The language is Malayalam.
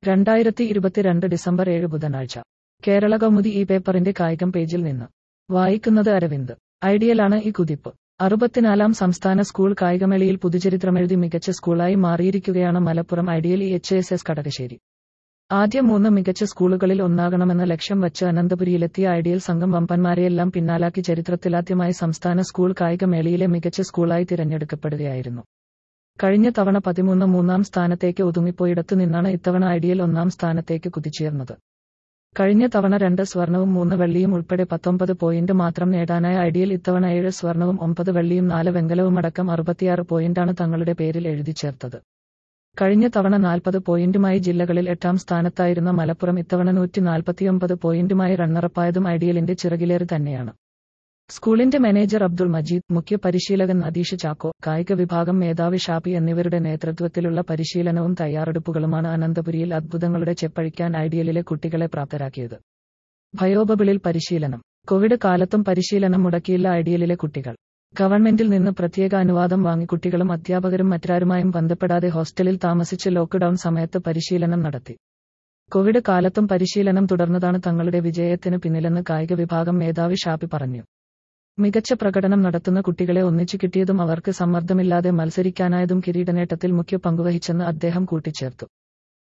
രണ്ടായിരത്തി ഇരുപത്തിരണ്ട് ഡിസംബർ ഏഴ് ബുധനാഴ്ച കേരള കൗമുദി ഈ പേപ്പറിന്റെ കായികം പേജിൽ നിന്ന് വായിക്കുന്നത് അരവിന്ദ് ഐഡിയലാണ് ഈ കുതിപ്പ് അറുപത്തിനാലാം സംസ്ഥാന സ്കൂൾ കായികമേളയിൽ പുതുചരിത്രമെഴുതി മികച്ച സ്കൂളായി മാറിയിരിക്കുകയാണ് Malappuram ideal E H S S Kadakassery ആദ്യ മൂന്ന് മികച്ച സ്കൂളുകളിൽ ഒന്നാകണമെന്ന ലക്ഷ്യം വച്ച് അനന്തപുരിയിലെത്തിയ ഐഡിയൽ സംഘം വമ്പന്മാരെയെല്ലാം പിന്നാലാക്കി ചരിത്രത്തിലാദ്യമായി സംസ്ഥാന സ്കൂൾ കായികമേളയിലെ മികച്ച സ്കൂളായി തിരഞ്ഞെടുക്കപ്പെടുകയായിരുന്നു കഴിഞ്ഞ തവണ പതിമൂന്ന് മൂന്നാം സ്ഥാനത്തേക്ക് ഒതുങ്ങിപ്പോയിടത്തു നിന്നാണ് ഇത്തവണ ഐഡിയൽ ഒന്നാം സ്ഥാനത്തേക്ക് കുതിച്ചുയർന്നത് കഴിഞ്ഞ തവണ രണ്ട് സ്വർണവും മൂന്ന് വെള്ളിയും ഉൾപ്പെടെ പത്തൊമ്പത് പോയിന്റ് മാത്രം നേടാനായ ഐഡിയൽ ഇത്തവണ ഏഴ് സ്വർണവും ഒമ്പത് വെള്ളിയും നാല് വെങ്കലവുമടക്കം അറുപത്തിയാറ് പോയിന്റാണ് തങ്ങളുടെ പേരിൽ എഴുതി ചേർത്തത് കഴിഞ്ഞ തവണ നാൽപ്പത് പോയിന്റുമായി ജില്ലകളിൽ എട്ടാം സ്ഥാനത്തായിരുന്ന മലപ്പുറം ഇത്തവണ നൂറ്റി നാൽപ്പത്തിയൊമ്പത് പോയിന്റുമായി റണ്ണറപ്പായതും ഐഡിയലിന്റെ ചിറകിലേറി തന്നെയാണ് സ്കൂളിന്റെ മാനേജർ അബ്ദുൾ മജീദ് മുഖ്യ പരിശീലകൻ അദീഷ് ചാക്കോ കായിക വിഭാഗം മേധാവി ഷാപ്പി എന്നിവരുടെ നേതൃത്വത്തിലുള്ള പരിശീലനവും തയ്യാറെടുപ്പുകളുമാണ് അനന്തപുരിയിൽ അത്ഭുതങ്ങളുടെ ചെപ്പഴിക്കാൻ ഐഡിയലിലെ കുട്ടികളെ പ്രാപ്തരാക്കിയത് ഭയോബബിളിൽ പരിശീലനം കോവിഡ് കാലത്തും പരിശീലനം മുടക്കിയില്ല ഐഡിയലിലെ കുട്ടികൾ ഗവൺമെന്റിൽ നിന്ന് പ്രത്യേക അനുവാദം വാങ്ങി കുട്ടികളും അധ്യാപകരും മറ്റാരുമായും ബന്ധപ്പെടാതെ ഹോസ്റ്റലിൽ താമസിച്ച് ലോക്ക്ഡൌൺ സമയത്ത് പരിശീലനം നടത്തി കോവിഡ് കാലത്തും പരിശീലനം തുടർന്നതാണ് തങ്ങളുടെ വിജയത്തിന് പിന്നിലെന്ന് കായിക വിഭാഗം മേധാവി ഷാപ്പി പറഞ്ഞു മികച്ച പ്രകടനം നടത്തുന്ന കുട്ടികളെ ഒന്നിച്ചു കിട്ടിയതും അവർക്ക് സമ്മർദ്ദമില്ലാതെ മത്സരിക്കാനായതും കിരീടനേട്ടത്തിൽ മുഖ്യ പങ്കുവഹിച്ചെന്ന് അദ്ദേഹം കൂട്ടിച്ചേർത്തു